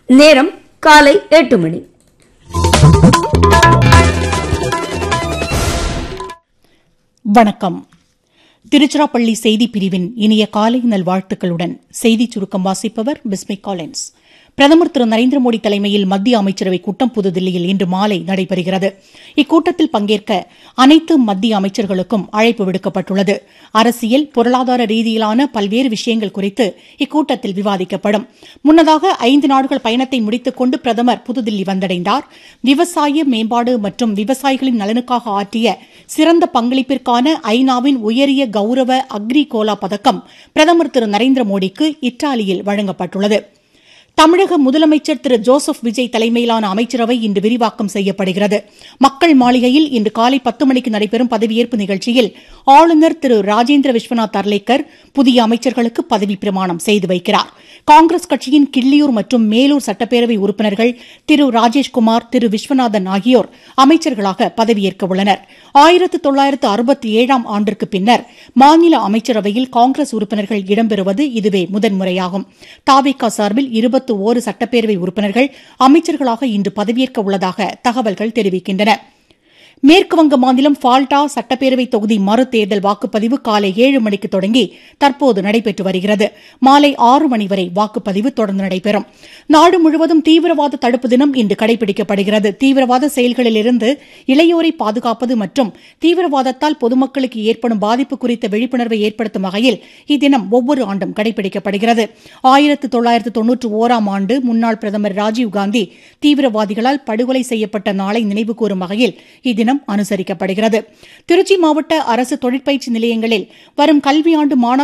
நேரம் காலை எட்டு மணி வணக்கம் திருச்சிராப்பள்ளி செய்திப் பிரிவின் இனிய காலை நல்வாழ்த்துக்களுடன் செய்திச் சுருக்கம் வாசிப்பவர் பிஸ்மி காலின்ஸ் பிரதமர் திரு நரேந்திர மோடி தலைமையில் மத்திய அமைச்சரவைக் கூட்டம் புதுதில்லியில் இன்று மாலை நடைபெறுகிறது இக்கூட்டத்தில் பங்கேற்க அனைத்து மத்திய அமைச்சர்களுக்கும் அழைப்பு விடுக்கப்பட்டுள்ளது அரசியல் பொருளாதார ரீதியிலான பல்வேறு விஷயங்கள் குறித்து இக்கூட்டத்தில் விவாதிக்கப்படும் முன்னதாக ஐந்து நாடுகள் பயணத்தை முடித்துக் கொண்டு பிரதமர் புதுதில்லி வந்தடைந்தார் விவசாய மேம்பாடு மற்றும் விவசாயிகளின் நலனுக்காக ஆற்றிய சிறந்த பங்களிப்பிற்கான ஐநாவின் உயரிய கௌரவ அக்ரி கோலா பதக்கம் பிரதமர் திரு நரேந்திர மோடிக்கு இத்தாலியில் வழங்கப்பட்டுள்ளது தமிழக முதலமைச்சர் திரு ஜோசப் விஜய் தலைமையிலான அமைச்சரவை இன்று விரிவாக்கம் செய்யப்படுகிறது மக்கள் மாளிகையில் இன்று காலை பத்து மணிக்கு நடைபெறும் பதவியேற்பு நிகழ்ச்சியில் ஆளுநர் திரு ராஜேந்திர விஸ்வநாத் அர்லேக்கர் புதிய அமைச்சர்களுக்கு பதவி பிரமாணம் செய்து வைக்கிறார் காங்கிரஸ் கட்சியின் கிள்ளியூர் மற்றும் மேலூர் சட்டப்பேரவை உறுப்பினர்கள் திரு ராஜேஷ்குமார் திரு விஸ்வநாதன் ஆகியோர் அமைச்சர்களாக பதவியேற்க உள்ளனர் ஆயிரத்து தொள்ளாயிரத்து அறுபத்தி ஏழாம் ஆண்டிற்கு பின்னர் மாநில அமைச்சரவையில் காங்கிரஸ் உறுப்பினர்கள் இடம்பெறுவது இதுவே முதன்முறையாகும் தாவேகா சார்பில் இருபத்து ஓரு சட்டப்பேரவை உறுப்பினர்கள் அமைச்சர்களாக இன்று பதவியேற்க உள்ளதாக தகவல்கள் தெரிவிக்கின்றன மேற்குவங்க மாநிலம் ஃபால்டா சட்டப்பேரவை தொகுதி மறுதேர்தல் வாக்குப்பதிவு காலை ஏழு மணிக்கு தொடங்கி தற்போது நடைபெற்று வருகிறது மாலை ஆறு மணி வரை வாக்குப்பதிவு தொடர்ந்து நடைபெறும் நாடு முழுவதும் தீவிரவாத தடுப்பு தினம் இன்று கடைபிடிக்கப்படுகிறது தீவிரவாத செயல்களிலிருந்து இளையோரை பாதுகாப்பது மற்றும் தீவிரவாதத்தால் பொதுமக்களுக்கு ஏற்படும் பாதிப்பு குறித்த விழிப்புணர்வை ஏற்படுத்தும் வகையில் இத்தினம் ஒவ்வொரு ஆண்டும் கடைபிடிக்கப்படுகிறது ஆயிரத்து தொள்ளாயிரத்து தொன்னூற்று ஓராம் ஆண்டு முன்னாள் பிரதமர் ராஜீவ்காந்தி தீவிரவாதிகளால் படுகொலை செய்யப்பட்ட நாளை நினைவுகூரும் வகையில் இத்தினம் அனுசரிக்கப்படுகிறது திருச்சி மாவட்ட அரசு தொழிற்பயிற்சி நிலையங்களில் வரும் கல்வியாண்டு மாணாக்கர்